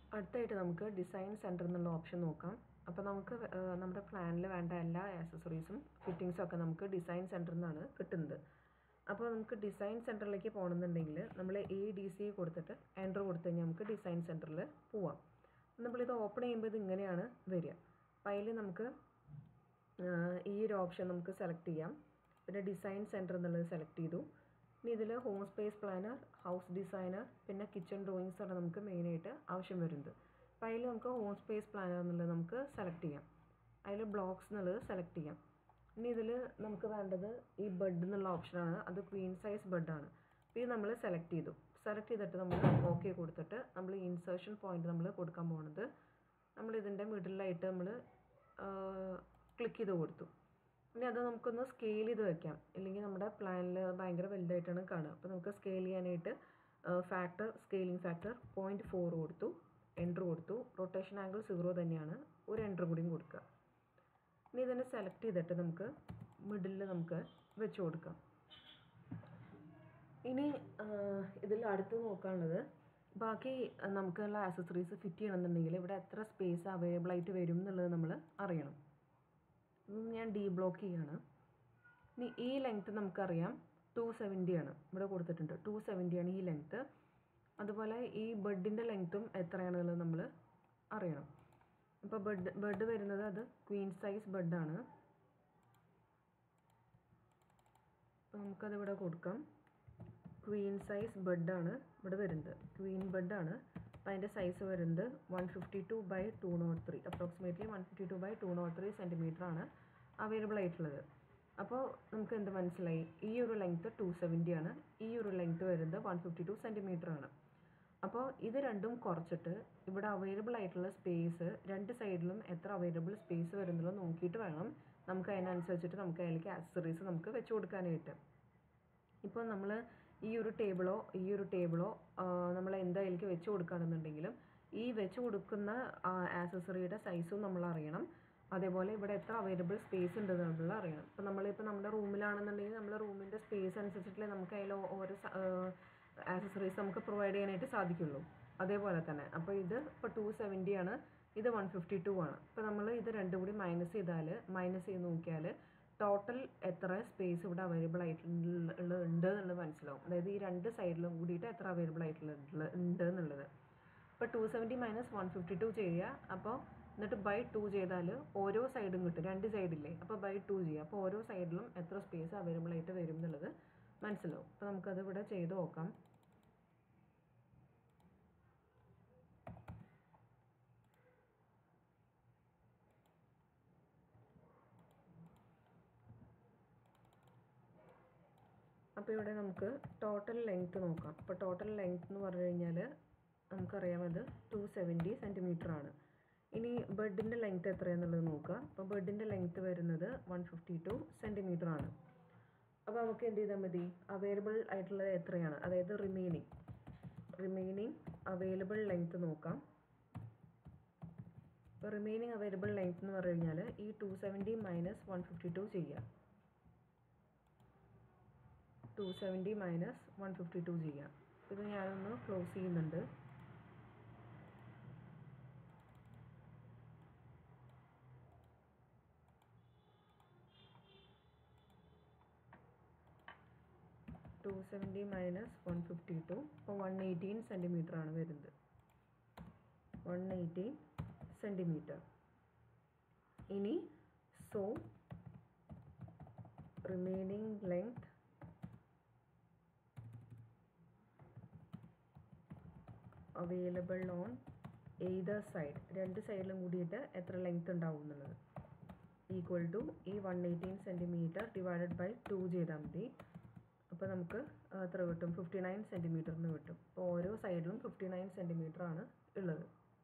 അടുത്തായിട്ട് നമുക്ക് design centre എന്നുള്ള ഓപ്ഷൻ നോക്കാം അപ്പോൾ നമുക്ക് വേ- ഏഹ് നമ്മുടെ പ്ലാനിൽ വേണ്ട എല്ലാ ആക്സസറീസും ഫിറ്റിങ്സും ഒക്കെ നമുക്ക് ഡിസൈൻ സെൻറ്ററിൽ നിന്നാണ് കിട്ടുന്നത് അപ്പോൾ നമുക്ക് ഡിസൈൻ സെൻറ്ററിലേക്ക് പോകണമെന്നുണ്ടെങ്കിൽ നമ്മൾ എ ഡി സി കൊടുത്തിട്ട് എൻ്റർ കൊടുത്തു കഴിഞ്ഞാൽ നമുക്ക് ഡിസൈൻ സെൻറ്ററിൽ പോവാം നമ്മളിത് ഓപ്പൺ ചെയ്യുമ്പോൾ ഇത് ഇങ്ങനെയാണ് വരിക അപ്പോൾ അതിൽ നമുക്ക് ആഹ് ഈ ഒരു ഓപ്ഷൻ നമുക്ക് സെലക്ട് ചെയ്യാം പിന്നെ ഡിസൈൻ സെൻറ്റർ എന്നുള്ളത് സെലക്ട് ചെയ്തു ഇനി ഇതിൽ home space planner house designer പിന്നെ കിച്ചൺ ഡ്രോയിങ്സ് ആണ് നമുക്ക് മെയിനായിട്ട് ആവശ്യം വരുന്നത് അപ്പോൾ അതിൽ നമുക്ക് ഹോം സ്പേസ് പ്ലാനർ എന്നുള്ളത് നമുക്ക് സെലക്ട് ചെയ്യാം അതിൽ ബ്ലോക്സ് എന്നുള്ളത് സെലക്ട് ചെയ്യാം ഇനി ഇതിൽ നമുക്ക് വേണ്ടത് ഈ ബെഡ് എന്നുള്ള ഓപ്ഷനാണ് അത് ക്വീൻ സൈസ് ബെഡാണ് അപ്പോൾ ഇത് നമ്മൾ സെലക്ട് ചെയ്തു സെലക്ട് ചെയ്തിട്ട് നമ്മൾ ഓക്കെ കൊടുത്തിട്ട് നമ്മൾ ഇൻസേർഷൻ പോയിന്റ് നമ്മൾ കൊടുക്കാൻ പോകുന്നത് നമ്മൾ ഇതിൻ്റെ മിഡിലായിട്ട് നമ്മൾ ക്ലിക്ക് ചെയ്ത് കൊടുത്തു ഇനി അത് നമുക്കൊന്ന് സ്കെയിൽ ചെയ്ത് വെക്കാം ഇല്ലെങ്കിൽ നമ്മുടെ പ്ലാനിൽ ഭയങ്കര വലുതായിട്ടാണ് കാണുക അപ്പോൾ നമുക്ക് സ്കെയിൽ ചെയ്യാനായിട്ട് factor scaling factor point four കൊടുത്തു എൻറ്റർ കൊടുത്തു റൊട്ടേഷൻ ആംഗിൾ സീറോ തന്നെയാണ് ഒരു എൻറ്റർ കൂടിയും കൊടുക്കുക ഇനി ഇതിനെ സെലക്ട് ചെയ്തിട്ട് നമുക്ക് മിഡിലിൽ നമുക്ക് വെച്ച് കൊടുക്കാം ഇനി ഇതിൽ അടുത്ത് നോക്കാനുള്ളത് ബാക്കി ആ, നമുക്കുള്ള ആക്സസറീസ് ഫിറ്റ് ചെയ്യണമെന്നുണ്ടെങ്കിൽ ഇവിടെ എത്ര സ്പേസ് അവൈലബിൾ ആയിട്ട് വരും എന്നുള്ളത് നമ്മൾ അറിയണം ഇത് ഞാൻ ഡീ ബ്ലോക്ക് ചെയ്യാണ് ഇനി ഈ ലെങ്ത്ത് നമുക്കറിയാം ടു സെവൻറ്റി ആണ് ഇവിടെ കൊടുത്തിട്ടുണ്ട് ടു സെവൻറ്റി ആണ് ഈ ലെങ്ത്ത് അതുപോലെ ഈ ബെഡിൻ്റെ ലെങ്ത്തും എത്രയാണെന്നുള്ളത് നമ്മൾ അറിയണം അപ്പോൾ ബെഡ് ബെഡ് വരുന്നത് അത് ക്വീൻ സൈസ് ബെഡാണ് അപ്പോൾ നമുക്കത് ഇവിടെ കൊടുക്കാം ക്വീൻ സൈസ് ബെഡാണ് ഇവിടെ വരുന്നത് ക്വീൻ ബെഡാണ് അപ്പോൾ അതിൻ്റെ സൈസ് വരുന്നത് one fifty two by two nought three approximately one fifty two by two nought three centimetre ആണ് അവൈലബിൾ ആയിട്ടുള്ളത് അപ്പോൾ നമുക്ക് എന്ത് മനസ്സിലായി ഈ ഒരു ലെങ്ത്ത് ടു സെവൻറ്റി ആണ് ഈ ഒരു ലെങ്ത്ത് വരുന്നത് വൺ ഫിഫ്റ്റി ടു സെൻറ്റിമീറ്റർ ആണ് അപ്പോൾ ഇത് രണ്ടും കുറച്ചിട്ട് ഇവിടെ അവൈലബിൾ ആയിട്ടുള്ള സ്പേസ് രണ്ട് സൈഡിലും എത്ര അവൈലബിൾ സ്പേസ് വരുന്നുള്ളൂ നോക്കിയിട്ട് വേണം നമുക്ക് അതിനനുസരിച്ചിട്ട് നമുക്ക് അതിലേക്ക് ആക്സസറീസ് നമുക്ക് വെച്ച് കൊടുക്കാനായിട്ട് ഇപ്പോൾ നമ്മൾ ഈ ഒരു ടേബിളോ ഈ ഒരു ടേബിളോ നമ്മൾ എന്തായാലും വെച്ച് കൊടുക്കുകയാണെന്നുണ്ടെങ്കിലും ഈ വെച്ച് കൊടുക്കുന്ന ആക്സസറിയുടെ സൈസും നമ്മൾ അറിയണം അതേപോലെ ഇവിടെ എത്ര അവൈലബിൾ സ്പേസ് ഉണ്ടെന്ന് നമ്മൾ അറിയണം ഇപ്പോൾ നമ്മളിപ്പോൾ നമ്മുടെ റൂമിലാണെന്നുണ്ടെങ്കിൽ നമ്മുടെ റൂമിൻ്റെ സ്പേസ് അനുസരിച്ചിട്ടല്ലേ നമുക്ക് അതിൽ ഓരോ ആക്സസറീസ് നമുക്ക് പ്രൊവൈഡ് ചെയ്യാനായിട്ട് സാധിക്കുള്ളൂ അതേപോലെ തന്നെ അപ്പോൾ ഇത് ഇപ്പോൾ ടു സെവൻറ്റി ആണ് ഇത് വൺ ഫിഫ്റ്റി ടു ആണ് ഇപ്പോൾ നമ്മൾ ഇത് രണ്ടും കൂടി മൈനസ് ചെയ്താൽ മൈനസ് ചെയ്ത് നോക്കിയാൽ ടോട്ടൽ എത്ര സ്പേസ് ഇവിടെ അവൈലബിൾ ആയിട്ടുള്ള ഉണ്ട് എന്നുള്ളത് മനസ്സിലാവും അതായത് ഈ രണ്ട് സൈഡിലും കൂടിയിട്ട് എത്ര അവൈലബിൾ ആയിട്ടുള്ള ഉണ്ട് എന്നുള്ളത് ഇപ്പോൾ two seventy minus one fifty two ചെയ്യുക അപ്പോൾ എന്നിട്ട് ബൈ ടു ചെയ്താൽ ഓരോ സൈഡും കിട്ടും രണ്ട് സൈഡില്ലേ അപ്പോൾ ബൈ ടു ചെയ്യുക അപ്പോൾ ഓരോ സൈഡിലും എത്ര സ്പേസ് അവൈലബിൾ ആയിട്ട് വരും എന്നുള്ളത് മനസ്സിലാവും അപ്പോൾ നമുക്കത് ഇവിടെ ചെയ്ത് നോക്കാം അപ്പോൾ ഇവിടെ നമുക്ക് ടോട്ടൽ ലെങ്ത്ത് നോക്കാം അപ്പോൾ ടോട്ടൽ ലെങ്ത്ത് എന്ന് പറഞ്ഞു കഴിഞ്ഞാൽ നമുക്കറിയാം അത് ടു സെവൻറ്റി സെൻറ്റിമീറ്റർ ആണ് ഇനി ബെഡിൻ്റെ ലെങ്ത്ത് എത്രയാണെന്നുള്ളത് നോക്കുക അപ്പോൾ ബെഡിൻ്റെ ലെങ്ത്ത് വരുന്നത് വൺ ഫിഫ്റ്റി ടു സെൻറ്റിമീറ്റർ ആണ് അപ്പോൾ നമുക്ക് എന്ത് ചെയ്താൽ മതി അവൈലബിൾ ആയിട്ടുള്ളത് എത്രയാണ് അതായത് റിമൈനിങ് റിമൈനിങ് അവൈലബിൾ ലെങ്ത്ത് നോക്കാം ഇപ്പോൾ റിമൈനിങ് അവൈലബിൾ ലെങ്ത്ത് എന്ന് പറഞ്ഞു കഴിഞ്ഞാൽ ഈ two seventy minus one fifty two ചെയ്യുക two seventy minus one fifty two ചെയ്യാം ഇത് ഞാനൊന്ന് ക്ലോസ് ചെയ്യുന്നുണ്ട് two seventy minus one fifty two അപ്പോൾ വൺ എയ്റ്റീൻ സെൻറ്റിമീറ്റർ ആണ് വരുന്നത് വൺ എയ്റ്റീൻ സെൻറ്റിമീറ്റർ ഇനി so remaining length available on either side രണ്ട് സൈഡിലും കൂടിയിട്ട് എത്ര ലെങ്ത് ഉണ്ടാവും എന്നുള്ളത് ഈക്വൽ ടു ഈ one eighteen centimetre divided by two ചെയ്താൽ മതി അപ്പോൾ നമുക്ക് എത്ര കിട്ടും ഫിഫ്റ്റി നയൻ സെൻറ്റിമീറ്ററിന് കിട്ടും അപ്പോൾ ഓരോ സൈഡിലും ഫിഫ്റ്റി നയൻ സെൻറ്റിമീറ്റർ ആണ് ഉള്ളത്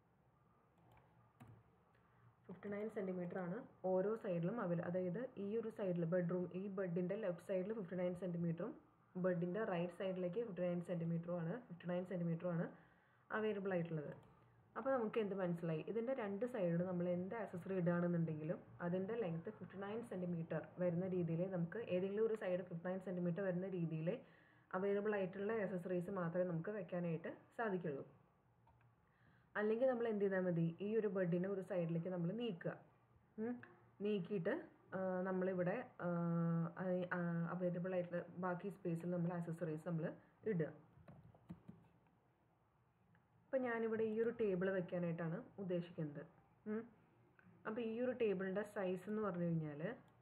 ഫിഫ്റ്റി നയൻ സെൻറ്റിമീറ്റർ ആണ് ഓരോ സൈഡിലും അവൈല അതായത് ഈ ഒരു സൈഡിൽ ബെഡ്റൂം ഈ ബെഡിൻ്റെ ലെഫ്റ്റ് സൈഡിൽ ഫിഫ്റ്റി നയൻ സെൻറ്റിമീറ്ററും ബെഡിൻ്റെ റൈറ്റ് സൈഡിലേക്ക് ഫിഫ്റ്റി നയൻ സെൻറ്റിമീറ്ററും ആണ് ഫിഫ്റ്റി നയൻ സെൻറ്റിമീറ്ററും ആണ് അവൈലബിൾ ആയിട്ടുള്ളത് അപ്പോൾ നമുക്ക് എന്ത് മനസ്സിലായി ഇതിൻ്റെ രണ്ട് സൈഡിൽ നമ്മൾ എന്ത് ആക്സസറി ഇടുകയാണെന്നുണ്ടെങ്കിലും അതിൻ്റെ ലെങ്ത്ത് ഫിഫ്റ്റി നയൻ സെൻറ്റിമീറ്റർ വരുന്ന രീതിയിൽ നമുക്ക് ഏതെങ്കിലും ഒരു സൈഡ് ഫിഫ്റ്റി നയൻ സെൻറ്റിമീറ്റർ വരുന്ന രീതിയിൽ അവൈലബിൾ ആയിട്ടുള്ള ആക്സസറീസ് മാത്രമേ നമുക്ക് വെക്കാനായിട്ട് സാധിക്കുള്ളൂ അല്ലെങ്കിൽ നമ്മൾ എന്ത് ചെയ്താൽ മതി ഈ ഒരു ബെഡിനെ ഒരു സൈഡിലേക്ക് നമ്മൾ നീക്കുക ഉം. നീക്കിയിട്ട് ആ, നമ്മളിവിടെ അവൈലബിൾ ആയിട്ടുള്ള ബാക്കി സ്പേസിൽ നമ്മൾ ആക്സസറീസ് നമ്മൾ ഇടുക അപ്പം ഞാനിവിടെ ഈ ഒരു ടേബിൾ വെക്കാനായിട്ടാണ് ഉദ്ദേശിക്കുന്നത് അപ്പോൾ ഈ ഒരു ടേബിളിൻ്റെ സൈസ് എന്ന് പറഞ്ഞു കഴിഞ്ഞാൽ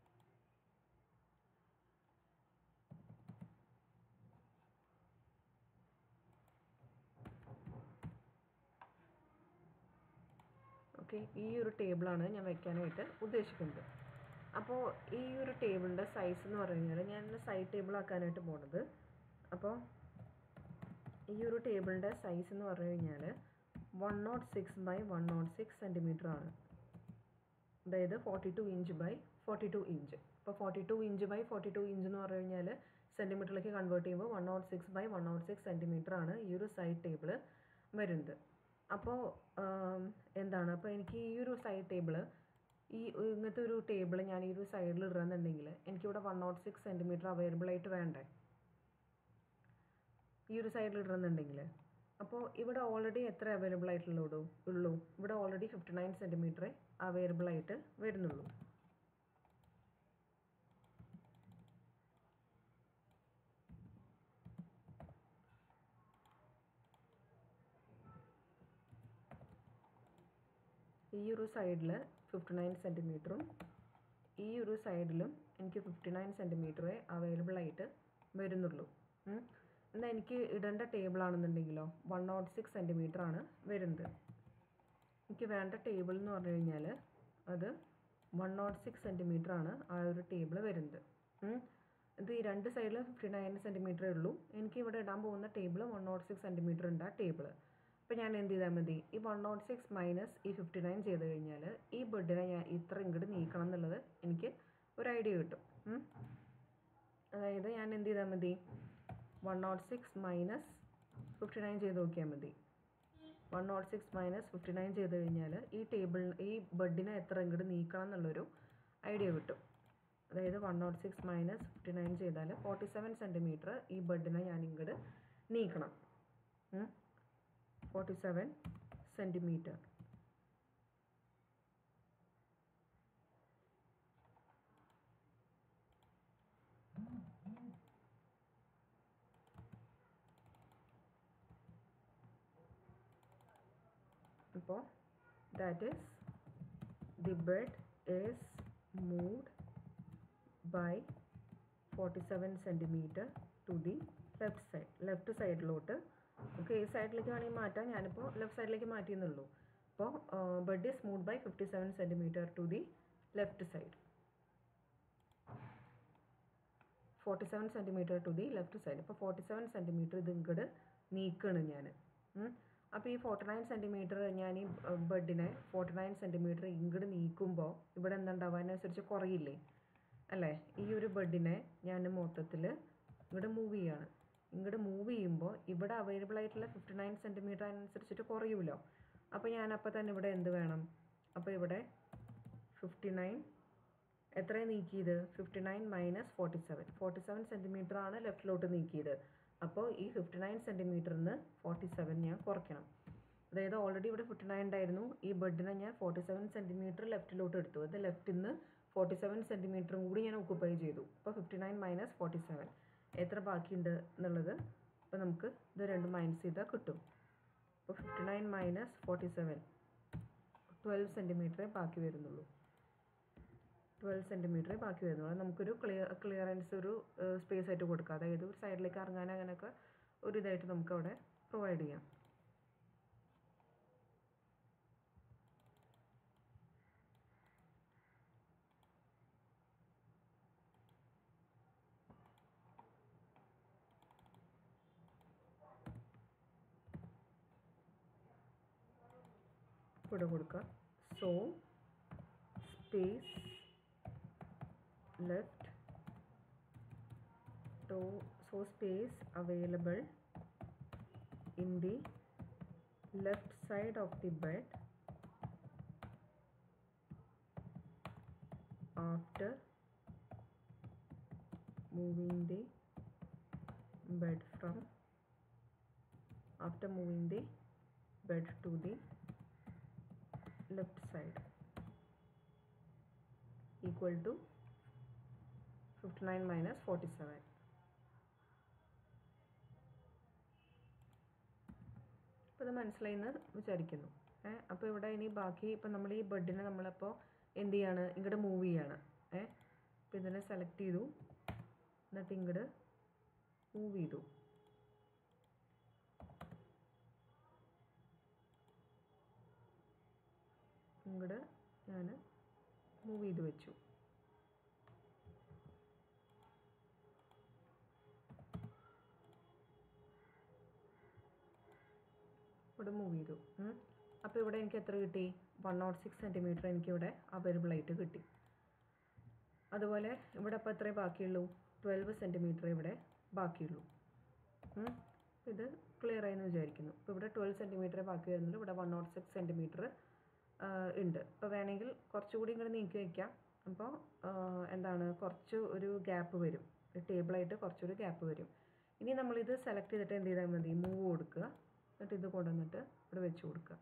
ഓക്കെ ഈ ഒരു ടേബിളാണ് ഞാൻ വെക്കാനായിട്ട് ഉദ്ദേശിക്കുന്നത് അപ്പോൾ ഈ ഒരു ടേബിളിൻ്റെ സൈസ് എന്ന് പറഞ്ഞു കഴിഞ്ഞാൽ ഞാൻ സൈഡ് ടേബിൾ ആക്കാനായിട്ട് പോണത് അപ്പോൾ ഈ ഒരു ടേബിളിൻ്റെ സൈസ് എന്ന് പറഞ്ഞു കഴിഞ്ഞാൽ one nought six by one nought six centimetre ആണ് അതായത് forty two inch by forty two inch ഇപ്പോൾ forty two inch by forty two inch എന്ന് പറഞ്ഞു കഴിഞ്ഞാൽ സെൻറ്റിമീറ്ററിലേക്ക് കൺവേർട്ട് ചെയ്യുമ്പോൾ one nought six by one nought six centimetre ആണ് ഈ ഒരു സൈഡ് ടേബിൾ വരുന്നത് അപ്പോൾ എന്താണ് അപ്പോൾ എനിക്ക് ഈ ഒരു സൈഡ് ടേബിൾ ഈ ഇങ്ങനത്തെ ഒരു ടേബിൾ ഞാൻ ഈ ഒരു സൈഡിൽ ഇടുകയെന്നുണ്ടെങ്കിൽ എനിക്കിവിടെ one nought six centimetre available ആയിട്ട് വേണ്ടേ ഈ ഒരു സൈഡിൽ ഇടുന്നുണ്ടെങ്കിൽ അപ്പോൾ ഇവിടെ ഓൾറെഡി എത്ര അവൈലബിൾ ആയിട്ടുള്ളൂ ഉള്ളൂ ഇവിടെ ഓൾറെഡി ഫിഫ്റ്റി നയൻ സെൻറ്റിമീറ്ററേ അവൈലബിൾ ആയിട്ട് വരുന്നുള്ളൂ ഈ ഒരു സൈഡിൽ ഫിഫ്റ്റി നയൻ സെൻറ്റിമീറ്ററും ഈ ഒരു സൈഡിലും എനിക്ക് ഫിഫ്റ്റി നയൻ സെൻറ്റിമീറ്ററേ അവൈലബിൾ ആയിട്ട് വരുന്നുള്ളൂ ഉം. എന്നാൽ എനിക്ക് ഇടേണ്ട ടേബിൾ ആണെന്നുണ്ടെങ്കിലോ വൺ നോട്ട് സിക്സ് സെൻറ്റിമീറ്റർ ആണ് വരുന്നത് എനിക്ക് വേണ്ട ടേബിൾ എന്ന് പറഞ്ഞു കഴിഞ്ഞാൽ അത് വൺ നോട്ട് സിക്സ് സെൻറ്റിമീറ്റർ ആണ് ആ ഒരു ടേബിൾ വരുന്നത് ഉം. ഇത് ഈ രണ്ട് സൈഡിലും ഫിഫ്റ്റി നയൻ സെൻറ്റിമീറ്ററേ ഉള്ളൂ എനിക്ക് ഇവിടെ ഇടാൻ പോകുന്ന table one nought six centimetre ഉണ്ട് ആ ടേബിൾ അപ്പോൾ ഞാൻ എന്ത് ചെയ്താൽ മതി ഈ വൺ നോട്ട് സിക്സ് മൈനസ് ഈ ഫിഫ്റ്റി നയൻ ചെയ്ത് കഴിഞ്ഞാൽ ഈ ബെഡിനെ ഞാൻ ഇത്ര ഇങ്ങോട്ട് നീക്കണം എന്നുള്ളത് എനിക്ക് ഒരു ഐഡിയ കിട്ടും ഉം. അതായത് ഞാൻ എന്ത് ചെയ്താൽ മതി one nought six minus fifty nine ചെയ്ത് നോക്കിയാൽ മതി one nought six minus fifty nine ചെയ്ത് കഴിഞ്ഞാൽ ഈ ടേബിൾ ഈ ബെഡിനെ എത്ര ഇങ്ങോട്ട് നീക്കണം എന്നുള്ളൊരു ഐഡിയ കിട്ടും അതായത് one nought six minus fifty nine ചെയ്താൽ ഫോർട്ടി സെവൻ സെൻറ്റിമീറ്റർ ഈ ബെഡിനെ ഞാൻ ഇങ്ങോട്ട് നീക്കണം ഫോർട്ടി സെവൻ സെൻറ്റിമീറ്റർ അപ്പോൾ that is the bed is moved by forty seven centimetre to the left side left സൈഡിലോട്ട് ഓക്കെ ഈ സൈഡിലേക്ക് വേണമെങ്കിൽ മാറ്റാം ഞാനിപ്പോൾ ലെഫ്റ്റ് സൈഡിലേക്ക് മാറ്റിയെന്നുള്ളൂ അപ്പോൾ bed is moved by fifty seven centimetre to the left side forty seven centimetre to the left side ഇപ്പോൾ ഫോർട്ടി സെവൻ സെൻറ്റിമീറ്റർ ഇത് ഇങ്ങോട്ട് നീക്കുകയാണ് ഞാൻ അപ്പോൾ ഈ ഫോർട്ടി നയൻ സെൻറ്റിമീറ്റർ ഞാൻ ഈ ബെഡിനെ ഫോർട്ടി നയൻ സെൻറ്റിമീറ്റർ ഇങ്ങോട്ട് നീക്കുമ്പോൾ ഇവിടെ എന്താ ഉണ്ടാവുക അതിനനുസരിച്ച് കുറയില്ലേ അല്ലേ ഈ ഒരു ബെഡിനെ ഞാൻ മൊത്തത്തിൽ ഇങ്ങോട്ട് മൂവ് ചെയ്യാണ് ഇങ്ങോട്ട് മൂവ് ചെയ്യുമ്പോൾ ഇവിടെ അവൈലബിൾ ആയിട്ടുള്ള ഫിഫ്റ്റി നയൻ സെൻറ്റിമീറ്റർ അനുസരിച്ചിട്ട് കുറയുമല്ലോ അപ്പോൾ ഞാൻ അപ്പോൾ തന്നെ ഇവിടെ എന്ത് വേണം അപ്പോൾ ഇവിടെ ഫിഫ്റ്റി നയൻ എത്രയാണ് നീക്കിയത് fifty nine minus forty seven forty seven centimetre ആണ് ലെഫ്റ്റിലോട്ട് നീക്കിയത് അപ്പോൾ ഈ ഫിഫ്റ്റി നയൻ സെൻറ്റിമീറ്ററിന് ഫോർട്ടി സെവൻ ഞാൻ കുറയ്ക്കണം അതായത് ഓൾറെഡി ഇവിടെ ഫിഫ്റ്റി നയൻ ഉണ്ടായിരുന്നു ഈ ബെഡിനെ ഞാൻ ഫോർട്ടി സെവൻ സെൻറ്റിമീറ്റർ ലെഫ്റ്റിലോട്ട് എടുത്തു അത് ലെഫ്റ്റിൽ നിന്ന് ഫോർട്ടി സെവൻ സെൻറ്റിമീറ്ററും കൂടി ഞാൻ ഒക്കുപ്പൈ ചെയ്തു അപ്പോൾ fifty nine minus forty seven എത്ര ബാക്കിയുണ്ട് എന്നുള്ളത് അപ്പോൾ നമുക്ക് ഇത് രണ്ടും മൈനസ് ചെയ്താൽ കിട്ടും അപ്പോൾ fifty nine minus forty seven twelve സെൻറ്റിമീറ്ററേ ബാക്കി വരുന്നുള്ളൂ ട്വൽവ് സെൻറ്റിമീറ്ററേ ബാക്കി വരുന്നുള്ളൂ അത് നമുക്കൊരു ക്ലിയർ ക്ലിയറൻസ് ഒരു സ്പേസ് ആയിട്ട് കൊടുക്കാം അതായത് ഒരു സൈഡിലേക്ക് ഇറങ്ങാൻ അങ്ങനെയൊക്കെ ഒരു ഇതായിട്ട് നമുക്ക് അവിടെ പ്രൊവൈഡ് ചെയ്യാം ഇവിടെ കൊടുക്കുക so space left to so space available in the left side of the bed after moving the bed from after moving the bed to the left side equal to fifty nine minus forty seven അപ്പോൾ ഇത് മനസ്സിലായിന്ന് വിചാരിക്കുന്നു ഏ അപ്പോൾ ഇവിടെ ഇനി ബാക്കി ഇപ്പം നമ്മൾ ഈ ബെഡിനെ നമ്മളപ്പോൾ എന്ത് ചെയ്യാണ് ഇങ്ങോട്ട് മൂവ് ചെയ്യാണ് ഏ അപ്പോൾ ഇതിനെ സെലക്ട് ചെയ്തു എന്നിട്ട് ഇങ്ങോട്ട് മൂവ് ചെയ്തു ഇങ്ങോട്ട് ഞാൻ മൂവ് ചെയ്ത് വെച്ചു ഇവിടെ മൂവ് ചെയ്തു അപ്പോൾ ഇവിടെ എനിക്ക് എത്ര കിട്ടി വൺ നോട്ട് സിക്സ് സെൻറ്റിമീറ്റർ എനിക്കിവിടെ അവൈലബിൾ ആയിട്ട് കിട്ടി അതുപോലെ ഇവിടെ അപ്പോൾ എത്രയേ ബാക്കിയുള്ളൂ ട്വൽവ് സെൻറ്റിമീറ്റർ ഇവിടെ ബാക്കിയുള്ളൂ ഇത് ക്ലിയർ ആയെന്ന് വിചാരിക്കുന്നു ഇപ്പോൾ ഇവിടെ ട്വൽവ് സെൻറ്റിമീറ്റർ ബാക്കി വരുന്നുള്ളൂ ഇവിടെ വൺ നോട്ട് സിക്സ് സെൻറ്റിമീറ്റർ ഉണ്ട് അപ്പോൾ വേണമെങ്കിൽ കുറച്ചുകൂടി ഇങ്ങോട്ട് നീക്കി വയ്ക്കാം അപ്പോൾ എന്താണ് കുറച്ച് ഒരു ഗ്യാപ്പ് വരും ടേബിളായിട്ട് കുറച്ചൊരു ഗ്യാപ്പ് വരും ഇനി നമ്മളിത് സെലക്ട് ചെയ്തിട്ട് എന്ത് ചെയ്താൽ മതി മൂവ് കൊടുക്കുക എന്നിട്ട് ഇത് കൊണ്ടുവന്നിട്ട് ഇവിടെ വെച്ച് കൊടുക്കുക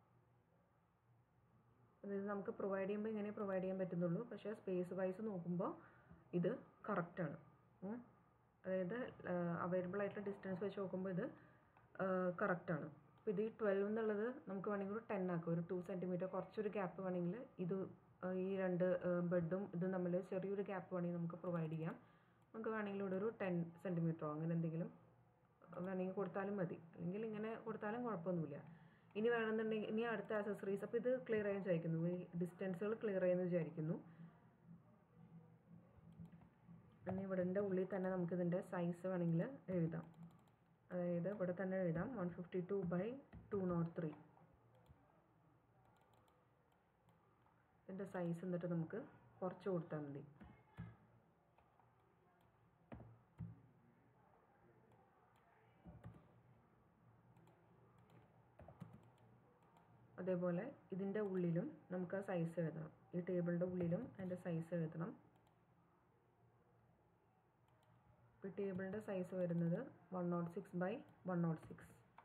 അതായത് നമുക്ക് പ്രൊവൈഡ് ചെയ്യുമ്പോൾ ഇങ്ങനെ പ്രൊവൈഡ് ചെയ്യാൻ പറ്റുന്നുള്ളൂ പക്ഷേ സ്പേസ് വൈസ് നോക്കുമ്പോൾ ഇത് കറക്റ്റാണ് അതായത് അവൈലബിൾ ആയിട്ടുള്ള ഡിസ്റ്റൻസ് വെച്ച് നോക്കുമ്പോൾ ഇത് കറക്റ്റാണ് അപ്പോൾ ഇത് ഈ ട്വൽവ് എന്നുള്ളത് നമുക്ക് വേണമെങ്കിൽ ഒരു ടെൻ ആക്കാം ഒരു ടു സെൻറ്റിമീറ്റർ കുറച്ചൊരു ഗ്യാപ്പ് വേണമെങ്കിൽ ഇത് ഈ രണ്ട് ബെഡും ഇതും തമ്മിൽ ചെറിയൊരു ഗ്യാപ്പ് വേണമെങ്കിൽ നമുക്ക് പ്രൊവൈഡ് ചെയ്യാം നമുക്ക് വേണമെങ്കിൽ ഇവിടെ ഒരു ടെൻ സെൻറ്റിമീറ്ററോ അങ്ങനെ എന്തെങ്കിലും വേണമെങ്കിൽ കൊടുത്താലും മതി അല്ലെങ്കിൽ ഇങ്ങനെ കൊടുത്താലും കുഴപ്പമൊന്നുമില്ല ഇനി വേണമെന്നുണ്ടെങ്കിൽ ഇനി അടുത്ത ആക്സസറീസ് അപ്പോൾ ഇത് ക്ലിയർ ചെയ്യാൻ വിചാരിക്കുന്നു ഈ ഡിസ്റ്റൻസുകൾ ക്ലിയർ ചെയ്യുമെന്ന് വിചാരിക്കുന്നു ഇനി ഇവിടെ ഉള്ളിൽ തന്നെ നമുക്കിതിൻ്റെ സൈസ് വേണമെങ്കിൽ എഴുതാം അതായത് ഇവിടെ തന്നെ എഴുതാം one fifty two by two nought three ഇതിൻ്റെ സൈസ് എന്നിട്ട് നമുക്ക് കുറച്ച് കൊടുത്താൽ മതി അതേപോലെ ഇതിൻ്റെ ഉള്ളിലും നമുക്ക് ആ സൈസ് എഴുതണം ഈ ടേബിളിൻ്റെ ഉള്ളിലും അതിൻ്റെ സൈസ് എഴുതണം ഇപ്പോൾ ടേബിളിൻ്റെ സൈസ് വരുന്നത് one nought six by one nought six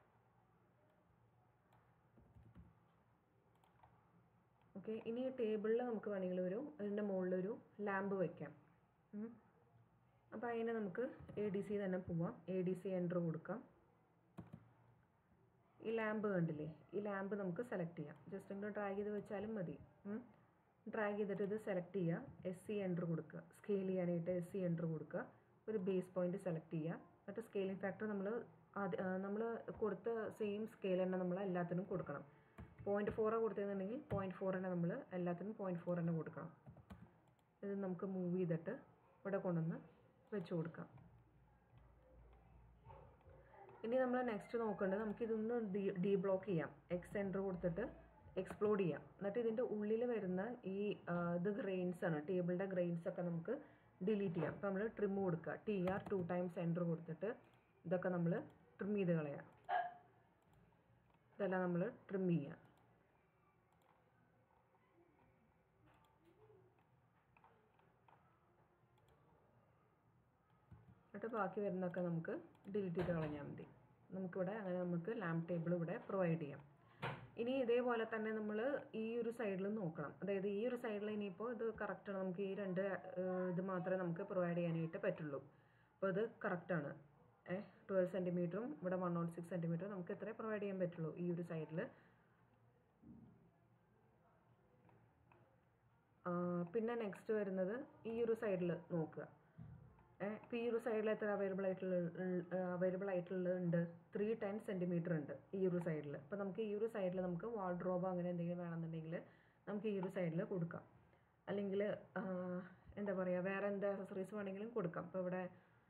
okay ഇനി ഈ ടേബിളിൽ നമുക്ക് വേണമെങ്കിൽ ഒരു അതിൻ്റെ മുകളിലൊരു ലാമ്പ് വയ്ക്കാം അപ്പോൾ അതിനെ നമുക്ക് എ ഡി സി തന്നെ പോവാം എ ഡി സി എൻ്റർ കൊടുക്കാം ഈ ലാമ്പ് കണ്ടില്ലേ ഈ ലാമ്പ് നമുക്ക് സെലക്ട് ചെയ്യാം ജസ്റ്റ് ഇങ്ങനെ ഡ്രാഗ് ചെയ്ത് വെച്ചാലും മതി ഡ്രാഗ് ചെയ്തിട്ട് ഇത് സെലക്ട് ചെയ്യുക എസ് സി എൻ്റർ കൊടുക്കുക സ്കെയിൽ ചെയ്യാനായിട്ട് എസ് സി എൻ്റർ കൊടുക്കുക ഒരു ബേസ് പോയിന്റ് സെലക്ട് ചെയ്യുക എന്നിട്ട് സ്കെയിലിംഗ് ഫാക്ടർ നമ്മൾ നമ്മൾ കൊടുത്ത സെയിം സ്കെയിൽ തന്നെ നമ്മൾ എല്ലാത്തിനും കൊടുക്കണം പോയിൻറ്റ് ഫോറാണ് കൊടുത്തതെന്നുണ്ടെങ്കിൽ പോയിൻറ്റ് ഫോർ തന്നെ നമ്മൾ എല്ലാത്തിനും പോയിൻറ്റ് ഫോർ തന്നെ കൊടുക്കണം ഇത് നമുക്ക് മൂവ് ചെയ്തിട്ട് ഇവിടെ കൊണ്ടുവന്ന് വെച്ച് കൊടുക്കാം ഇനി നമ്മൾ നെക്സ്റ്റ് നോക്കേണ്ടത് നമുക്ക് ഇതൊന്ന് ഡീ ഡീ ബ്ലോക്ക് ചെയ്യാം എക്സ് സെൻറ്റർ കൊടുത്തിട്ട് എക്സ്പ്ലോഡ് ചെയ്യാം എന്നിട്ട് ഇതിൻ്റെ ഉള്ളിൽ വരുന്ന ഈ ഇത് ഗ്രെയിൻസ് ആണ് ടേബിളിൻ്റെ ഗ്രെയിൻസ് ഒക്കെ നമുക്ക് ഡിലീറ്റ് ചെയ്യാം അപ്പോൾ നമ്മൾ ട്രിം കൊടുക്കുക T R two times enter കൊടുത്തിട്ട് ഇതൊക്കെ നമ്മൾ ട്രിം ചെയ്ത് കളയാം ഇതെല്ലാം നമ്മൾ ട്രിം ചെയ്യാം എന്നിട്ട് ബാക്കി വരുന്നതൊക്കെ നമുക്ക് ഡിലീറ്റ് ചെയ്ത് കളഞ്ഞാൽ മതി നമുക്കിവിടെ അങ്ങനെ നമുക്ക് ലാമ്പ് ടേബിൾ ഇവിടെ പ്രൊവൈഡ് ചെയ്യാം ഇനി ഇതേപോലെ തന്നെ നമ്മൾ ഈ ഒരു സൈഡിൽ നോക്കണം അതായത് ഈ ഒരു സൈഡിൽ ഇനിയിപ്പോൾ ഇത് കറക്റ്റാണ് നമുക്ക് ഈ രണ്ട് ഇത് മാത്രമേ നമുക്ക് പ്രൊവൈഡ് ചെയ്യാനായിട്ട് പറ്റുള്ളൂ അപ്പോൾ ഇത് കറക്റ്റാണ് ഏ ട്വൽവ് സെൻറ്റിമീറ്ററും ഇവിടെ വൺ നോട്ട് സിക്സ് സെൻറ്റിമീറ്ററും നമുക്ക് ഇത്രേ പ്രൊവൈഡ് ചെയ്യാൻ പറ്റുള്ളൂ ഈ ഒരു സൈഡിൽ പിന്നെ നെക്സ്റ്റ് വരുന്നത് ഈ ഒരു സൈഡിൽ നോക്കുക ഇപ്പോൾ ഈ ഒരു സൈഡിൽ എത്ര അവൈലബിൾ ആയിട്ടുള്ള അവൈലബിൾ ആയിട്ടുള്ളത് ത്രീ ടെൻ സെൻറ്റിമീറ്റർ ഉണ്ട് ഈ ഒരു സൈഡിൽ അപ്പോൾ നമുക്ക് ഈ ഒരു സൈഡിൽ നമുക്ക് വാർഡ്രോബോ അങ്ങനെ എന്തെങ്കിലും വേണമെന്നുണ്ടെങ്കിൽ നമുക്ക് ഈ ഒരു സൈഡിൽ കൊടുക്കാം അല്ലെങ്കിൽ എന്താ പറയുക വേറെ എന്ത് അക്സസറീസ് വേണമെങ്കിലും കൊടുക്കാം ഇപ്പോൾ ഇവിടെ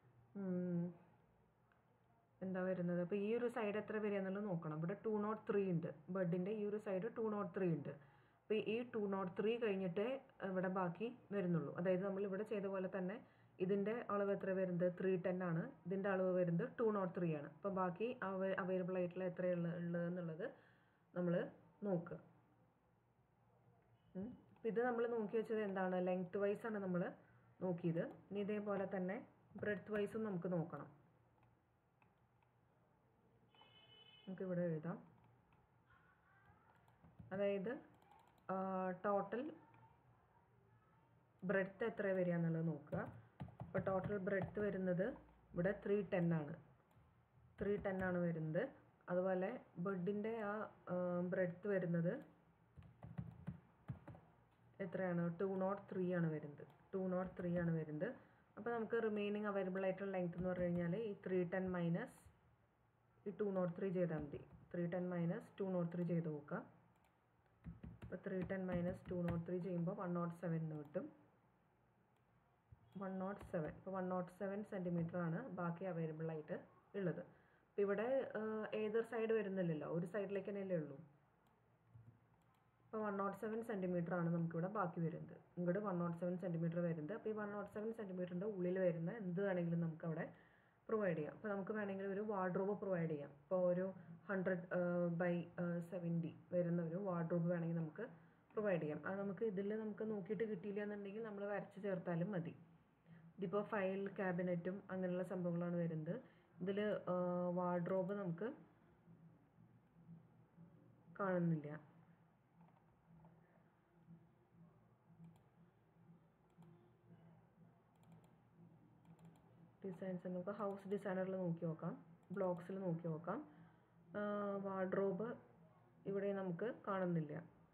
എന്താ വരുന്നത് അപ്പോൾ ഈ ഒരു സൈഡ് എത്ര വരിക എന്നുള്ളത് നോക്കണം ഇവിടെ ടു നോട്ട് ത്രീ ഉണ്ട് ബെഡിൻ്റെ ഈ ഒരു സൈഡ് ടു നോട്ട് ത്രീ ഉണ്ട് അപ്പോൾ ഈ ടു നോട്ട് ത്രീ കഴിഞ്ഞിട്ടേ ഇവിടെ ബാക്കി വരുന്നുള്ളൂ അതായത് നമ്മൾ ഇവിടെ ചെയ്ത പോലെ തന്നെ ഇതിൻ്റെ അളവ് എത്ര വരുന്നത് ത്രീ ടെൻ ആണ് ഇതിൻ്റെ അളവ് വരുന്നത് ടു നോട്ട് ത്രീ ആണ് അപ്പോൾ ബാക്കി അവ അവൈലബിൾ ആയിട്ടുള്ള എത്രയുള്ള ഉള്ളത് എന്നുള്ളത് നമ്മൾ നോക്കുക ഇത് നമ്മൾ നോക്കി വെച്ചത് എന്താണ് ലെങ്ത് വൈസ് ആണ് നമ്മൾ നോക്കിയത് ഇനി ഇതേപോലെ തന്നെ ബ്രെഡ്ത്ത് വൈസും നമുക്ക് നോക്കണം നമുക്കിവിടെ എഴുതാം അതായത് ടോട്ടൽ ബ്രെഡ്ത്ത് എത്ര വരിക എന്നുള്ളത് നോക്കുക അപ്പോൾ ടോട്ടൽ ബ്രെഡ്ത്ത് വരുന്നത് ഇവിടെ ത്രീ ടെൻ ആണ് ത്രീ ടെൻ ആണ് വരുന്നത് അതുപോലെ ബെഡിൻ്റെ ആ ബ്രെഡ്ത്ത് വരുന്നത് എത്രയാണ് ടു നോട്ട് ത്രീ ആണ് വരുന്നത് ടു നോട്ട് ത്രീ ആണ് വരുന്നത് അപ്പോൾ നമുക്ക് റിമൈനിങ് അവൈലബിൾ ആയിട്ടുള്ള ലെങ്ത് എന്ന് പറഞ്ഞു കഴിഞ്ഞാൽ ഈ ത്രീ ടെൻ മൈനസ് ഈ ടു നോട്ട് ത്രീ ചെയ്താൽ മതി three ten minus two nought three ചെയ്ത് നോക്കാം അപ്പോൾ three ten minus two nought three ചെയ്യുമ്പോൾ വൺ നോട്ട് സെവൻ എന്ന് കിട്ടും വൺ നോട്ട് സെവൻ ഇപ്പോൾ വൺ നോട്ട് സെവൻ സെൻറ്റിമീറ്റർ ആണ് ബാക്കി അവൈലബിൾ ആയിട്ട് ഉള്ളത് അപ്പോൾ ഇവിടെ ഏതൊരു സൈഡ് വരുന്നില്ലല്ലോ ഒരു സൈഡിലേക്ക് തന്നെയല്ലേ ഉള്ളൂ ഇപ്പോൾ വൺ നോട്ട് സെവൻ സെൻറ്റിമീറ്റർ ആണ് നമുക്കിവിടെ ബാക്കി വരുന്നത് ഇങ്ങോട്ട് വൺ നോട്ട് സെവൻ സെൻറ്റിമീറ്റർ വരുന്നത് അപ്പോൾ ഈ വൺ നോട്ട് സെവൻ സെൻറ്റിമീറ്ററിൻ്റെ ഉള്ളിൽ വരുന്ന എന്ത് വേണമെങ്കിലും നമുക്ക് അവിടെ പ്രൊവൈഡ് ചെയ്യാം അപ്പോൾ നമുക്ക് വേണമെങ്കിൽ ഒരു വാർഡ്രോബ് പ്രൊവൈഡ് ചെയ്യാം ഇപ്പോൾ ഒരു ഹൺഡ്രഡ് ബൈ സെവൻറ്റി വരുന്ന ഒരു വാർഡ്രോബ് വേണമെങ്കിൽ നമുക്ക് പ്രൊവൈഡ് ചെയ്യാം അത് നമുക്ക് ഇതിൽ നമുക്ക് നോക്കിയിട്ട് കിട്ടിയില്ല എന്നുണ്ടെങ്കിൽ നമ്മൾ വരച്ച് ചേർത്താലും മതി ഇതിപ്പോൾ ഫയൽ ക്യാബിനറ്റും അങ്ങനെയുള്ള സംഭവങ്ങളാണ് വരുന്നത് ഇതിൽ വാർഡ്രോബ് നമുക്ക് കാണുന്നില്ല ഡിസൈൻസ് നമുക്ക് ഹൗസ് ഡിസൈനറിൽ നോക്കി നോക്കാം ബ്ലോക്സിൽ നോക്കി നോക്കാം വാർഡ്രോബ് ഇവിടെ നമുക്ക് കാണുന്നില്ല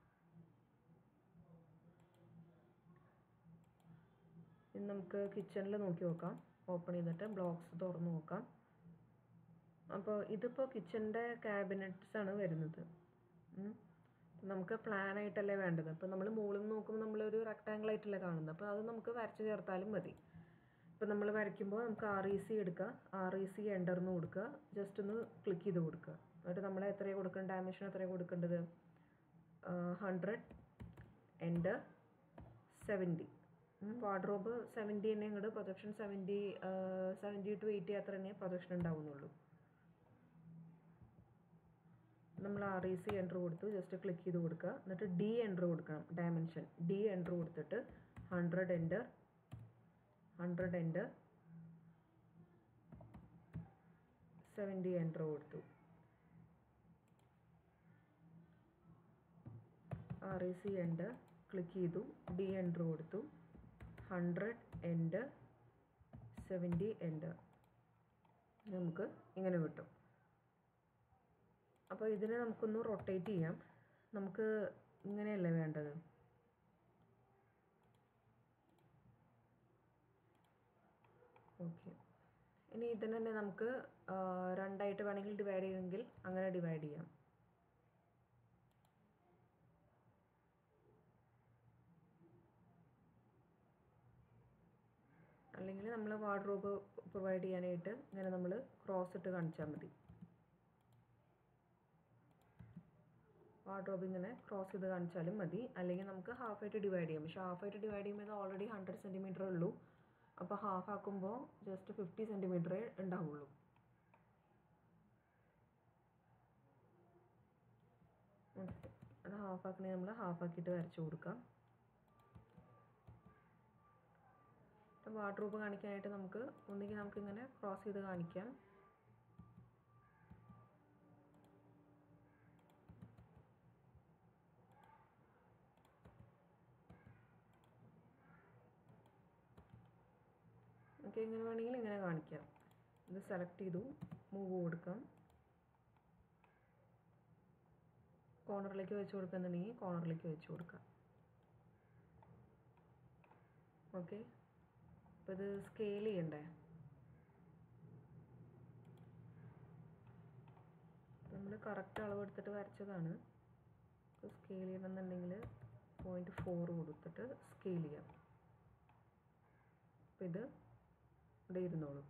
ഇനി നമുക്ക് കിച്ചണിൽ നോക്കി നോക്കാം ഓപ്പൺ ചെയ്തിട്ട് ബ്ലോക്സ് തുറന്ന് നോക്കാം അപ്പോൾ ഇതിപ്പോൾ കിച്ചണിൻ്റെ ക്യാബിനറ്റ്സ് ആണ് വരുന്നത് ഉം. നമുക്ക് പ്ലാൻ ആയിട്ടല്ലേ വേണ്ടത് അപ്പോൾ നമ്മൾ മുകളിൽ നിന്ന് നോക്കുമ്പോൾ നമ്മളൊരു റെക്ടാങ്കിൾ ആയിട്ടല്ലേ കാണുന്നത് അപ്പോൾ അത് നമുക്ക് വരച്ച് ചേർത്താലും മതി ഇപ്പോൾ നമ്മൾ വരയ്ക്കുമ്പോൾ നമുക്ക് ആർ ഇ സി എടുക്കുക ആർ ഇ സി എൻ്റർന്ന് കൊടുക്കുക ജസ്റ്റ് ഒന്ന് ക്ലിക്ക് ചെയ്ത് കൊടുക്കുക എന്നിട്ട് നമ്മൾ എത്രയാണ് കൊടുക്കേണ്ടത് ഡയമെൻഷൻ എത്രയാണ് കൊടുക്കേണ്ടത് hundred enter seventy wardrobe seventy തന്നെ ഇങ്ങോട്ട് projection seventy seventy to eighty അത്ര തന്നെ പ്രൊജക്ഷൻ ഉണ്ടാവുന്നുള്ളൂ നമ്മൾ ആർ ഇ സി എൻ്റർ കൊടുത്തു ജസ്റ്റ് ക്ലിക്ക് ചെയ്ത് കൊടുക്കുക എന്നിട്ട് ഡി എൻ്റർ കൊടുക്കണം ഡയമെൻഷൻ ഡി എൻ്റർ കൊടുത്തിട്ട് hundred enter hundred enter seventy enter കൊടുത്തു R E C enter click ചെയ്തു ഡി എൻ്റർ കൊടുത്തു ഹൺഡ്രഡ് എൻ്റർ സെവൻറ്റി എൻ്റർ നമുക്ക് ഇങ്ങനെ കിട്ടും അപ്പോൾ ഇതിനെ നമുക്കൊന്ന് റൊട്ടേറ്റ് ചെയ്യാം നമുക്ക് ഇങ്ങനെയല്ലേ വേണ്ടത് ഓക്കെ ഇനി ഇതിനെ തന്നെ നമുക്ക് ആ, രണ്ടായിട്ട് വേണമെങ്കിൽ ഡിവൈഡ് ചെയ്യുമെങ്കിൽ അങ്ങനെ ഡിവൈഡ് ചെയ്യാം അല്ലെങ്കിൽ നമ്മൾ വാർഡ്രോബ് പ്രൊവൈഡ് ചെയ്യാനായിട്ട് ഇങ്ങനെ നമ്മൾ ക്രോസ് ഇട്ട് കാണിച്ചാൽ മതി വാർഡ്രോബ് ഇങ്ങനെ ക്രോസ് ചെയ്ത് കാണിച്ചാലും മതി അല്ലെങ്കിൽ നമുക്ക് ഹാഫ് ആയിട്ട് ഡിവൈഡ് ചെയ്യാം പക്ഷേ ഹാഫ് ആയിട്ട് ഡിവൈഡ് ചെയ്യുമ്പോൾ ഓൾറെഡി ഹൺഡ്രഡ് സെൻറ്റിമീറ്റർ ഉള്ളൂ അപ്പോൾ ഹാഫ് ആക്കുമ്പോൾ ജസ്റ്റ് ഫിഫ്റ്റി സെൻറ്റിമീറ്ററേ ഉണ്ടാവുള്ളൂ ഓക്കെ അത് ഹാഫ് ആക്കണേ നമ്മൾ ഹാഫ് ആക്കിയിട്ട് വരച്ച് കൊടുക്കാം വാർഡ്രോബ് കാണിക്കാനായിട്ട് നമുക്ക് ഒന്നുകിൽ നമുക്ക് ഇങ്ങനെ ക്രോസ് ചെയ്ത് കാണിക്കാം ഓക്കെ ഇങ്ങനെ വേണമെങ്കിൽ ഇങ്ങനെ കാണിക്കാം ഇത് സെലക്ട് ചെയ്തു മൂവ് കൊടുക്കാം കോർണറിലേക്ക് വെച്ച് കൊടുക്കുന്നുണ്ടെങ്കിൽ കോർണറിലേക്ക് വെച്ച് കൊടുക്കാം ഓക്കെ അപ്പോൾ ഇത് സ്കെയിൽ ചെയ്യണ്ടേ നമ്മൾ കറക്റ്റ് അളവ് എടുത്തിട്ട് വരച്ചതാണ് സ്കെയിൽ ചെയ്യണമെന്നുണ്ടെങ്കിൽ പോയിൻറ്റ് ഫോർ കൊടുത്തിട്ട് സ്കെയിൽ ചെയ്യാം അപ്പോൾ ഇത് ഇവിടെ ഇരുന്നോളും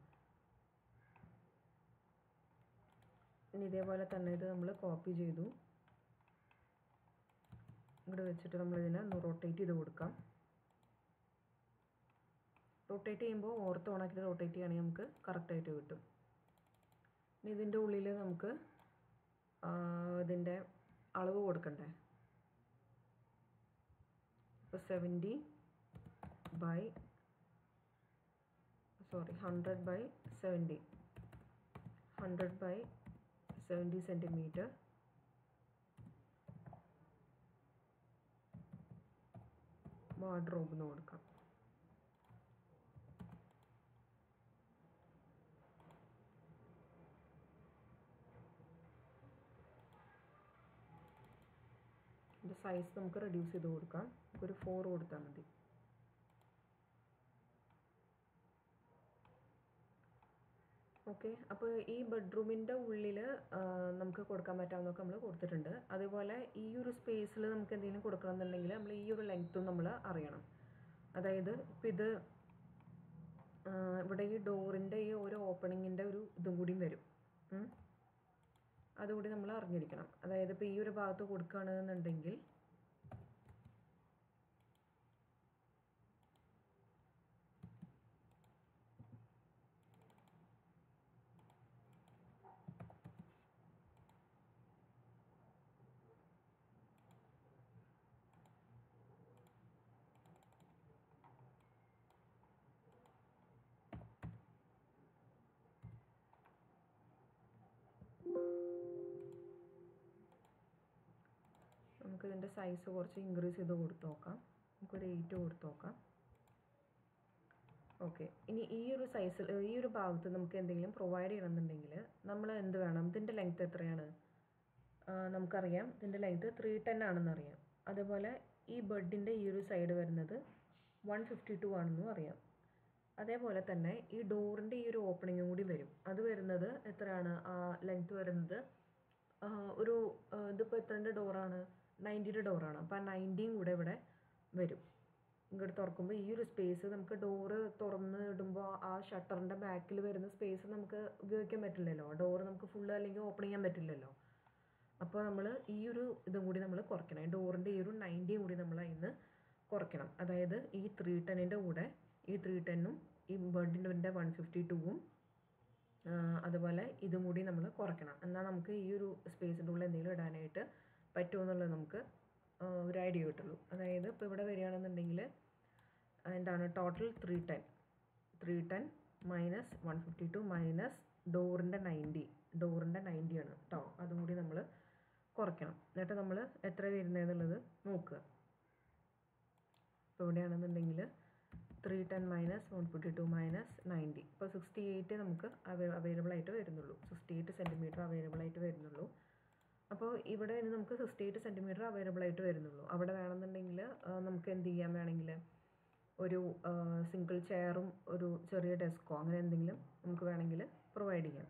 ഇനി ഇതേപോലെ തന്നെ ഇത് നമ്മൾ കോപ്പി ചെയ്തു ഇവിടെ വെച്ചിട്ട് നമ്മൾ ഇതിനെ ഒന്ന് റൊട്ടേറ്റ് ചെയ്ത് കൊടുക്കാം റൊട്ടേറ്റ് ചെയ്യുമ്പോൾ ഓർത്ത് ഓണാക്കിയിട്ട് റൊട്ടേറ്റ് ചെയ്യുകയാണെങ്കിൽ നമുക്ക് കറക്റ്റായിട്ട് കിട്ടും ഇനി ഇതിൻ്റെ ഉള്ളിൽ നമുക്ക് ആ, ഇതിൻ്റെ അളവ് കൊടുക്കണ്ടേ ഇപ്പോൾ seventy by sorry hundred by seventy hundred by seventy centimetre wardrobe എന്ന് കൊടുക്കാം ഇതിൻ്റെ സൈസ് നമുക്ക് റെഡ്യൂസ് ചെയ്ത് കൊടുക്കാം ഒരു ഫോർ കൊടുത്താൽ മതി ഓക്കെ അപ്പോൾ ഈ ബെഡ്റൂമിൻ്റെ ഉള്ളിൽ നമുക്ക് കൊടുക്കാൻ പറ്റാവുന്നതൊക്കെ നമ്മൾ കൊടുത്തിട്ടുണ്ട് അതേപോലെ ഈ ഒരു സ്പേസിൽ നമുക്ക് എന്തെങ്കിലും കൊടുക്കണമെന്നുണ്ടെങ്കിൽ നമ്മൾ ഈ ഒരു ലെങ്ത്തും നമ്മൾ അറിയണം അതായത് ഇപ്പം ഇത് ആ, ഇവിടെ ഈ ഡോറിൻ്റെ ഈ ഓരോ ഓപ്പണിങ്ങിൻ്റെ ഒരു ഇതും കൂടിയും വരും ഉം. അതുകൂടി നമ്മൾ അറിഞ്ഞിരിക്കണം അതായത് ഇപ്പോൾ ഈ ഒരു ഭാഗത്ത് കൊടുക്കുകയാണെന്നുണ്ടെങ്കിൽ നമുക്ക് ഇതിൻ്റെ സൈസ് കുറച്ച് ഇൻക്രീസ് ചെയ്ത് കൊടുത്ത് നോക്കാം നമുക്കൊരു എയ്റ്റ് കൊടുത്ത് നോക്കാം ഓക്കെ ഇനി ഈ ഒരു സൈസിൽ ഈ ഒരു ഭാഗത്ത് നമുക്ക് എന്തെങ്കിലും പ്രൊവൈഡ് ചെയ്യണമെന്നുണ്ടെങ്കിൽ നമ്മൾ എന്ത് വേണം ഇതിൻ്റെ ലെങ്ത് എത്രയാണ് ആ, നമുക്കറിയാം ഇതിൻ്റെ ലെങ്ത് ത്രീ ടെൻ ആണെന്ന് അറിയാം അതേപോലെ ഈ ബെഡിൻ്റെ ഈ ഒരു സൈഡ് വരുന്നത് വൺ ഫിഫ്റ്റി ടു ആണെന്നും അറിയാം അതേപോലെ തന്നെ ഈ ഡോറിൻ്റെ ഈ ഒരു ഓപ്പണിങ്ങും കൂടി വരും അത് വരുന്നത് എത്രയാണ് ആ ലെങ്ത് വരുന്നത് ആ, ഒരു ആ, ഇതിപ്പോൾ എത്രൻ്റെ ഡോറാണ് നയൻറ്റിയുടെ ഡോറാണ് അപ്പോൾ ആ നയൻറ്റിയും കൂടെ ഇവിടെ വരും ഇങ്ങോട്ട് തുറക്കുമ്പോൾ ഈ ഒരു സ്പേസ് നമുക്ക് ഡോറ് തുറന്ന് ഇടുമ്പോൾ ആ ഷട്ടറിൻ്റെ ബാക്കിൽ വരുന്ന സ്പേസ് നമുക്ക് ഉപയോഗിക്കാൻ പറ്റില്ലല്ലോ ഡോറ് നമുക്ക് ഫുള്ള് അല്ലെങ്കിൽ ഓപ്പൺ ചെയ്യാൻ പറ്റില്ലല്ലോ അപ്പോൾ നമ്മൾ ഈ ഒരു ഇതും കൂടി നമ്മൾ കുറയ്ക്കണം ഡോറിൻ്റെ ഈ ഒരു നയൻറ്റിയും കൂടി നമ്മൾ അതിന് കുറയ്ക്കണം അതായത് ഈ ത്രീ ടെന്നിൻ്റെ കൂടെ ഈ ത്രീ ടെന്നും ഈ ബേർഡിൻ്റെ വൺ ഫിഫ്റ്റി ടൂവും അതുപോലെ ഇതും കൂടി നമ്മൾ കുറയ്ക്കണം എന്നാൽ നമുക്ക് ഈ ഒരു സ്പേസിൻ്റെ ഉള്ളിൽ എന്തെങ്കിലും ഇടാനായിട്ട് പറ്റുമോ എന്നുള്ളത് നമുക്ക് ആ, ഒരു ഐഡിയ കിട്ടുള്ളൂ അതായത് ഇപ്പോൾ ഇവിടെ വരികയാണെന്നുണ്ടെങ്കിൽ എന്താണ് total three ten three ten minus one fifty two minus ഡോറിൻ്റെ നയൻറ്റി ഡോറിൻ്റെ നയൻറ്റി ആണ് കേട്ടോ അതും കൂടി നമ്മൾ കുറയ്ക്കണം എന്നിട്ട് നമ്മൾ എത്ര വരുന്നതെന്നുള്ളത് നോക്കുക ഇപ്പോൾ ഇവിടെയാണെന്നുണ്ടെങ്കിൽ three ten minus one fifty two minus ninety ഇപ്പോൾ സിക്സ്റ്റി എയ്റ്റ് നമുക്ക് അവൈലബിൾ ആയിട്ട് വരുന്നുള്ളൂ സിക്സ്റ്റി എയ്റ്റ് സെൻറ്റിമീറ്റർ അവൈലബിൾ ആയിട്ട് വരുന്നുള്ളൂ അപ്പോൾ ഇവിടെ ഇനി നമുക്ക് സിക്സ്റ്റി എയ്റ്റ് സെൻറ്റിമീറ്റർ അവൈലബിൾ ആയിട്ട് വരുന്നുള്ളൂ അവിടെ വേണമെന്നുണ്ടെങ്കിൽ ആ, നമുക്ക് എന്ത് ചെയ്യാൻ വേണമെങ്കിൽ ഒരു സിംഗിൾ ചെയറും ഒരു ചെറിയ ഡെസ്കോ അങ്ങനെ എന്തെങ്കിലും നമുക്ക് വേണമെങ്കിൽ പ്രൊവൈഡ് ചെയ്യാം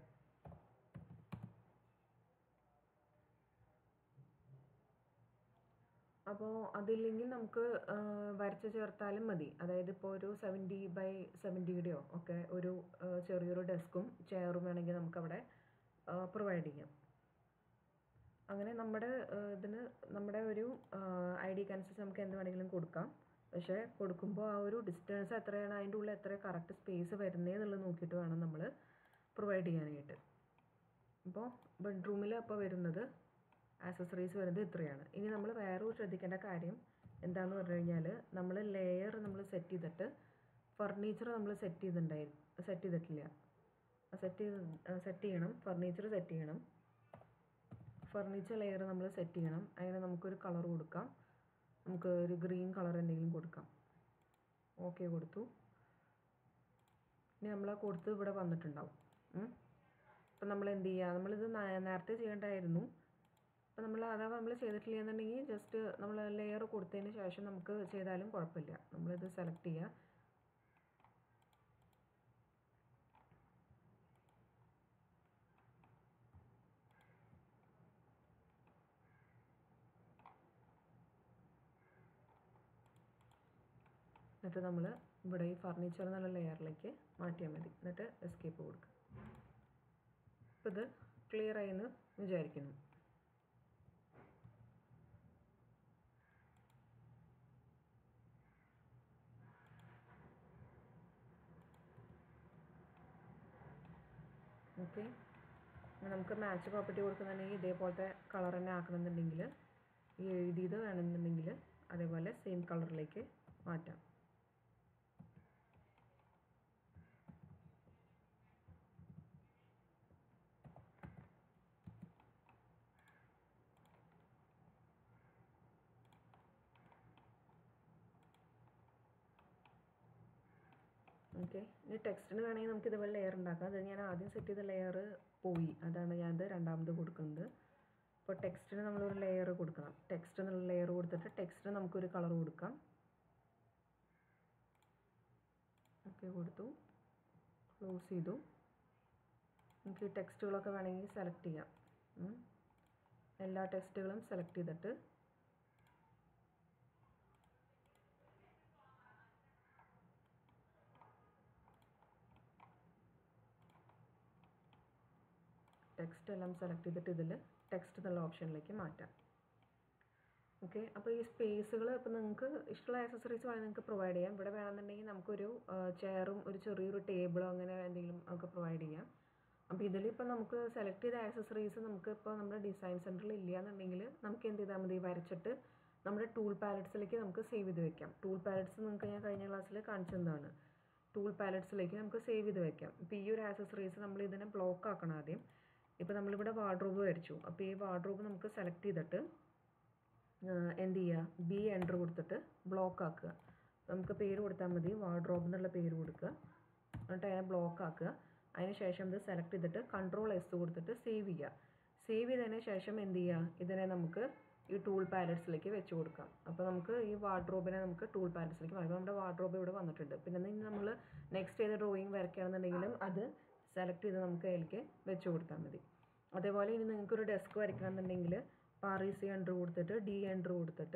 അപ്പോൾ അതില്ലെങ്കിൽ നമുക്ക് ആ, വരച്ച് ചേർത്താലും മതി അതായത് ഇപ്പോൾ ഒരു സെവൻറ്റി ബൈ സെവൻറ്റിയുടെയോ ഒക്കെ ഒരു ആ, ചെറിയൊരു ഡെസ്കും ചെയറും വേണമെങ്കിൽ നമുക്കവിടെ പ്രൊവൈഡ് ചെയ്യാം അങ്ങനെ നമ്മുടെ ആ, ഇതിന് നമ്മുടെ ഒരു ഐ ഡിക്ക് അനുസരിച്ച് നമുക്ക് എന്ത് വേണമെങ്കിലും കൊടുക്കാം പക്ഷേ കൊടുക്കുമ്പോൾ ആ ഒരു ഡിസ്റ്റൻസ് എത്രയാണ് അതിൻ്റെ ഉള്ളിൽ എത്ര കറക്റ്റ് സ്പേസ് വരുന്നത് എന്നുള്ളത് നോക്കിയിട്ട് വേണം നമ്മൾ പ്രൊവൈഡ് ചെയ്യാനായിട്ട് അപ്പോൾ ബെഡ്റൂമിൽ അപ്പോൾ വരുന്നത് ആക്സസറീസ് വരുന്നത് ഇത്രയാണ് ഇനി നമ്മൾ വേറെ ഒരു ശ്രദ്ധിക്കേണ്ട കാര്യം എന്താണെന്ന് പറഞ്ഞു കഴിഞ്ഞാൽ നമ്മൾ ലെയർ നമ്മൾ സെറ്റ് ചെയ്തിട്ട് ഫർണിച്ചർ നമ്മൾ സെറ്റ് ചെയ്തിട്ടുണ്ടായി സെറ്റ് ചെയ്തിട്ടില്ല സെറ്റ് ചെയ്ത് സെറ്റ് ചെയ്യണം ഫർണിച്ചർ സെറ്റ് ചെയ്യണം ഫർണിച്ചർ ലെയർ നമ്മൾ സെറ്റ് ചെയ്യണം അതിന് നമുക്കൊരു കളർ കൊടുക്കാം നമുക്ക് ഒരു ഗ്രീൻ കളർ എന്തെങ്കിലും കൊടുക്കാം ഓക്കെ കൊടുത്തു ഇനി നമ്മൾ ആ കൊടുത്ത് ഇവിടെ വന്നിട്ടുണ്ടാവും അപ്പം നമ്മൾ എന്ത് ചെയ്യുക നമ്മളിത് നേ- നേരത്തെ ചെയ്യേണ്ടായിരുന്നു അപ്പം നമ്മൾ അഥവാ നമ്മൾ ചെയ്തിട്ടില്ല എന്നുണ്ടെങ്കിൽ ജസ്റ്റ് നമ്മൾ ലെയർ കൊടുത്തതിന് ശേഷം നമുക്ക് ചെയ്താലും കുഴപ്പമില്ല നമ്മളിത് സെലക്ട് ചെയ്യുക എന്നിട്ട് നമ്മൾ ഇവിടെ ഈ ഫർണിച്ചർ എന്നുള്ള ലെയറിലേക്ക് മാറ്റിയാൽ മതി എന്നിട്ട് എസ്കേപ്പ് കൊടുക്കുക അപ്പോൾ ഇത് ക്ലിയർ ആയെന്ന് വിചാരിക്കുന്നു ഓക്കെ നമുക്ക് മാച്ച് പ്രോപ്പർട്ടി കൊടുക്കുന്നുണ്ടെങ്കിൽ ഇതേപോലത്തെ കളർ തന്നെ ആക്കണമെന്നുണ്ടെങ്കിൽ ഈ എഴുതിയത് വേണമെന്നുണ്ടെങ്കിൽ അതേപോലെ സെയിം കളറിലേക്ക് മാറ്റാം ഓക്കെ ഇനി ടെക്സ്റ്റിന് വേണമെങ്കിൽ നമുക്ക് ഇതുപോലെ ലെയർ ഉണ്ടാക്കാം അത് ഞാൻ ആദ്യം സെറ്റ് ചെയ്ത ലെയർ പോയി അതാണ് ഞാനത് രണ്ടാമത് കൊടുക്കുന്നത് അപ്പോൾ ടെക്സ്റ്റിന് നമ്മളൊരു ലെയർ കൊടുക്കണം ടെക്സ്റ്റ് എന്നുള്ള ലെയർ കൊടുത്തിട്ട് ടെക്സ്റ്റിന് നമുക്കൊരു കളർ കൊടുക്കാം ഓക്കെ കൊടുത്തു ക്ലോസ് ചെയ്തു നമുക്ക് ഈ ടെക്സ്റ്റുകളൊക്കെ വേണമെങ്കിൽ സെലക്ട് ചെയ്യാം ഉം. എല്ലാ ടെക്സ്റ്റുകളും സെലക്ട് ചെയ്തിട്ട് ടെക്സ്റ്റ് എല്ലാം സെലക്ട് ചെയ്തിട്ട് ഇതിൽ ടെക്സ്റ്റ് എന്നുള്ള ഓപ്ഷനിലേക്ക് മാറ്റാം ഓക്കെ അപ്പോൾ ഈ സ്പേസുകൾ ഇപ്പോൾ നിങ്ങൾക്ക് ഇഷ്ടമുള്ള ആക്സസറീസ് വേണമെങ്കിൽ നിങ്ങൾക്ക് പ്രൊവൈഡ് ചെയ്യാം ഇവിടെ വേണമെന്നുണ്ടെങ്കിൽ നമുക്കൊരു ചെയറും ഒരു ചെറിയൊരു ടേബിളോ അങ്ങനെ എന്തെങ്കിലും നമുക്ക് പ്രൊവൈഡ് ചെയ്യാം അപ്പോൾ ഇതിലിപ്പോൾ നമുക്ക് സെലക്ട് ചെയ്ത ആക്സസറീസ് നമുക്ക് ഇപ്പോൾ നമ്മുടെ ഡിസൈൻ സെൻറ്ററിൽ ഇല്ല എന്നുണ്ടെങ്കിൽ നമുക്ക് എന്ത് ചെയ്താൽ മതി വരച്ചിട്ട് നമ്മുടെ ടൂൾ പാലറ്റ്സിലേക്ക് നമുക്ക് സേവ് ചെയ്ത് വെക്കാം ടൂൾ പാലറ്റ്സ് നിങ്ങൾക്ക് ഞാൻ കഴിഞ്ഞ ക്ലാസ്സിൽ കാണിച്ചതാണ് ടൂൾ പാലറ്റ്സിലേക്ക് നമുക്ക് സേവ് ചെയ്ത് വെക്കാം ഇപ്പോൾ ഈ ഒരു ആക്സസറീസ് നമ്മൾ ഇതിനെ ബ്ലോക്ക് ആക്കണം ആദ്യം ഇപ്പോൾ നമ്മളിവിടെ വാർഡ്രോബ് വരച്ചു അപ്പോൾ ഈ വാർഡ്രോബ് നമുക്ക് സെലക്ട് ചെയ്തിട്ട് ആഹ് എന്ത് ചെയ്യുക ബി എൻ്റർ കൊടുത്തിട്ട് ബ്ലോക്ക് ആക്കുക നമുക്ക് പേര് കൊടുത്താൽ മതി വാർഡ്രോബ് എന്നുള്ള പേര് കൊടുക്കുക എന്നിട്ട് അതിനെ ബ്ലോക്ക് ആക്കുക അതിന് ശേഷം ഇത് സെലക്ട് ചെയ്തിട്ട് കൺട്രോൾ എസ് കൊടുത്തിട്ട് സേവ് ചെയ്യുക സേവ് ചെയ്തതിന് ശേഷം എന്ത് ചെയ്യുക ഇതിനെ നമുക്ക് ഈ ടൂൾ പാലറ്റ്സിലേക്ക് വെച്ച് കൊടുക്കാം അപ്പോൾ നമുക്ക് ഈ വാർഡ്രോബിനെ നമുക്ക് ടൂൾ പാലറ്റ്സിലേക്ക് മാറ്റാം നമ്മുടെ വാർഡ്രോബ് ഇവിടെ വന്നിട്ടുണ്ട് പിന്നെ ഇനി നമ്മൾ നെക്സ്റ്റ് ചെയ്ത ഡ്രോയിങ് വരയ്ക്കുകയാണെന്നുണ്ടെങ്കിലും അത് സെലക്ട് ചെയ്ത് നമുക്ക് അതിലേക്ക് വെച്ച് കൊടുത്താൽ മതി അതേപോലെ ഇനി നിങ്ങൾക്കൊരു ഡെസ്ക് വരയ്ക്കണമെന്നുണ്ടെങ്കിൽ ആർ ഇ സി എൻ്റർ കൊടുത്തിട്ട് ഡി എൻ്റർ കൊടുത്തിട്ട്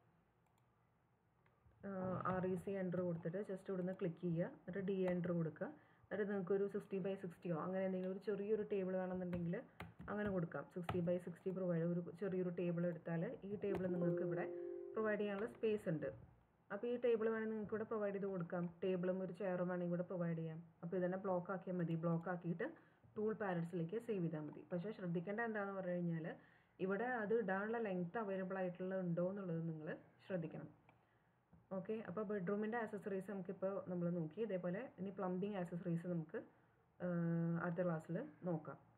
ആർ ഇ സി എൻ്റർ കൊടുത്തിട്ട് ജസ്റ്റ് ഇവിടുന്ന് ക്ലിക്ക് ചെയ്യുക എന്നിട്ട് ഡി എൻ്റർ കൊടുക്കുക എന്നിട്ട് നിങ്ങൾക്ക് ഒരു സിക്സ്റ്റി ബൈ സിക്സ്റ്റിയോ അങ്ങനെ എന്തെങ്കിലും ഒരു ചെറിയൊരു ടേബിൾ വേണമെന്നുണ്ടെങ്കിൽ അങ്ങനെ കൊടുക്കാം സിക്സ്റ്റി ബൈ സിക്സ്റ്റി പ്രൊവൈഡ് ഒരു ചെറിയൊരു ടേബിൾ എടുത്താൽ ഈ ടേബിൾ നിങ്ങൾക്ക് ഇവിടെ പ്രൊവൈഡ് ചെയ്യാനുള്ള സ്പേസ് ഉണ്ട് അപ്പോൾ ഈ ടേബിൾ വേണമെങ്കിൽ നിങ്ങൾക്ക് ഇവിടെ പ്രൊവൈഡ് ചെയ്ത് കൊടുക്കാം ടേബിളും ഒരു ചെയറും വേണമെങ്കിൽ ഇവിടെ പ്രൊവൈഡ് ചെയ്യാം അപ്പോൾ ഇതന്നെ ബ്ലോക്ക് ആക്കിയാൽ മതി ബ്ലോക്ക് ആക്കിയിട്ട് ടൂൾ പാലറ്റ്സിലേക്ക് സേവ് ചെയ്താൽ മതി പക്ഷേ ശ്രദ്ധിക്കേണ്ട എന്താണെന്ന് പറഞ്ഞു കഴിഞ്ഞാൽ ഇവിടെ അത് ഇടാനുള്ള ലെങ്ത് അവൈലബിൾ ആയിട്ടുള്ള ഉണ്ടോ എന്നുള്ളത് നിങ്ങൾ ശ്രദ്ധിക്കണം ഓക്കെ അപ്പോൾ ബെഡ്റൂമിൻ്റെ ആക്സസറീസ് നമുക്കിപ്പോൾ നമ്മൾ നോക്കി ഇതേപോലെ ഇനി പ്ലംബിംഗ് ആക്സസറീസ് നമുക്ക് ആഹ് അടുത്ത ക്ലാസ്സിൽ നോക്കാം